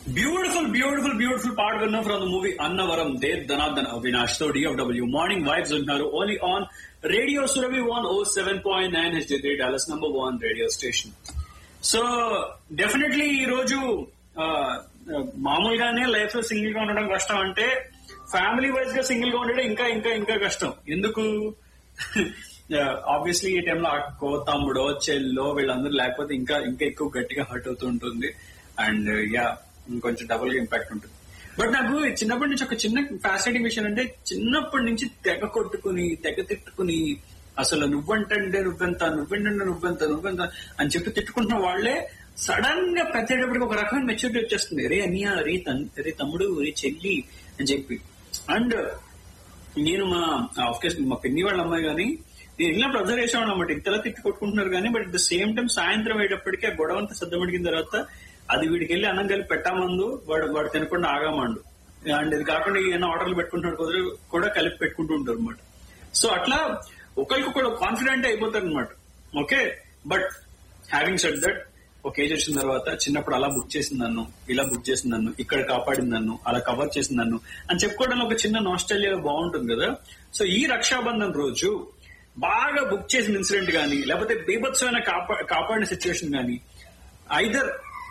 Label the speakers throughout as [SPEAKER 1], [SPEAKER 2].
[SPEAKER 1] beautiful beautiful beautiful పాట విన్నాం from the movie Annavaram దే ధనార్దన్ అవినాష్ తో డిఎఫ్డబ్ల్యూ మార్నింగ్ వైబ్స్ ఉంటున్నారు only on radio Surabhi one O seven point nine HD three Dallas number one radio station so definitely ఈ రోజు ఆ, మామూలుగానే లైఫ్ లో సింగిల్ గా ఉండడం కష్టం అంటే ఫ్యామిలీ వైజ్ గా సింగిల్ గా ఉండడం ఇంకా ఇంకా ఇంకా కష్టం ఎందుకు ఆబ్వియస్లీ ఈ టైంలో అక్కో తమ్ముడో చెల్లో వీళ్ళందరూ లేకపోతే ఇంకా ఇంకా ఎక్కువ గట్టిగా హర్ట్ అవుతూ ఉంటుంది అండ్ యా ఇంకొంచెం డబుల్ గా ఇంపాక్ట్ ఉంటుంది బట్ నాకు చిన్నప్పటి నుంచి ఒక చిన్న ఫ్యాసినేటింగ్ విషయం అంటే చిన్నప్పటి నుంచి తెగ కొట్టుకుని తెగ తిట్టుకుని అసలు నువ్వంటే నువ్వెంత నువ్వెంటే నువ్వెంత నువ్వెంత అని చెప్పి తిట్టుకుంటున్న వాళ్ళే సడన్ గా పెద్దటప్పటికి ఒక రకమైన మెచ్యూరిటీ వచ్చేస్తుంది రే అన్నయ్య రే తన్ రే తమ్ముడు రే చెల్లి అని చెప్పి అండ్ నేను మా ఆఫ్కోర్స్ మా పిన్ని వాళ్ళ అమ్మాయి కానీ నేను వెళ్ళినప్పుడు అబ్జర్వ్ చేసాను అనమాట ఇంతలా తిట్టి కొట్టుకుంటున్నారు కానీ but at the same time సాయంత్రం అయ్యేటప్పటికీ ఆ గొడవ అంతా సద్దమడిగిన తర్వాత అది వీడికి వెళ్ళి అన్నం కలిపి పెట్టామందు వాడు వాడు తినకుండా ఆగామండు అండ్ ఇది కాకుండా ఏమైనా ఆర్డర్లు పెట్టుకుంటున్నాడు కుదిరి కూడా కలిపి పెట్టుకుంటూ ఉంటారు అనమాట సో అట్లా ఒకరికొకరు కాన్ఫిడెంట్ అయిపోతారు అనమాట okay but having set that ఒక ఏజ్ వచ్చిన తర్వాత చిన్నప్పుడు అలా బుక్ చేసింది నన్ను ఇలా బుక్ చేసింది నన్ను ఇక్కడ కాపాడింది నన్ను అలా కవర్ చేసింది నన్ను అని చెప్పుకోవడం ఒక చిన్న నాస్టైలియా బాగుంటుంది కదా సో ఈ రక్షాబంధన్ రోజు బాగా బుక్ చేసిన ఇన్సిడెంట్ కానీ లేకపోతే బీభత్సమైన కాపా- కాపాడిన సిచ్యువేషన్ కానీ ఐదర్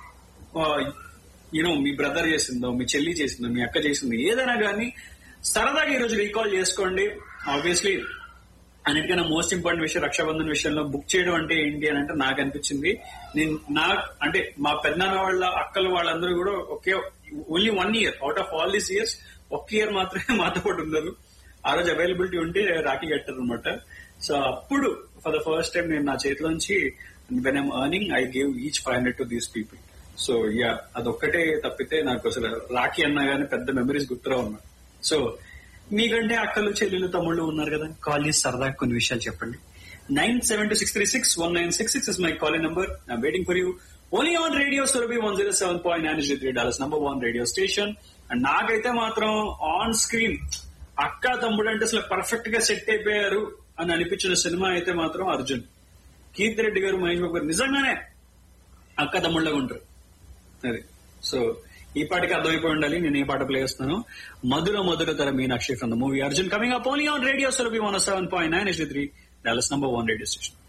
[SPEAKER 1] యూనో మీ బ్రదర్ చేసిందో మీ చెల్లి చేసిందో మీ అక్క చేసిందో ఏదైనా కానీ సరదాగా ఈ రోజు రీకాల్ చేసుకోండి ఆబ్వియస్లీ అన్నిటికన్నా మోస్ట్ ఇంపార్టెంట్ విషయం రక్షాబంధన్ విషయంలో బుక్ చేయడం అంటే ఏంటి అని అంటే నాకు అనిపించింది నేను నా అంటే మా పెద్దనాన్న వాళ్ళ అక్కలు వాళ్ళందరూ కూడా ఒకే only one year out of all these years ఒక్క ఇయర్ మాత్రమే మాతో పాటు ఉన్నారు ఆ రోజు అవైలబిలిటీ ఉంటే రాఖీ కట్టారు అనమాట సో అప్పుడు ఫర్ ద ఫస్ట్ టైం నేను నా చేతిలోంచి when I'm earning I give each five hundred to these people so yeah అదొక్కటే తప్పితే నాకు అసలు రాఖీ అన్నా గానీ పెద్ద మెమరీస్ గుర్తురావు అన్నమాట సో మీకంటే అక్కలు చెల్లెలు తమ్ముళ్ళు ఉన్నారు కదా కాల్ చేసి సరదాగా కొన్ని విషయాలు చెప్పండి nine seven two six three six one nine six six is my calling number I waiting for you only on radio Surabhi one zero seven point nine three Dallas number one radio station and నాకైతే మాత్రం on screen అక్క తమ్ముడు అంటే అసలు perfect గా set అయిపోయారు అని అనిపించిన సినిమా అయితే మాత్రం అర్జున్ కీర్తి రెడ్డి గారు మహేష్ బాబు గారు నిజంగానే అక్క తమ్ముళ్ళగా ఉంటారు అది సో ఈ పాటకి అర్థమైపోయి ఉండాలి నేను ఏ పాట ప్లే చేస్తున్నాను మధుర మధుర తర మీనాక్షి from the movie Arjun coming up only on radio Surabhi one seven point nine three Dallas number one radio station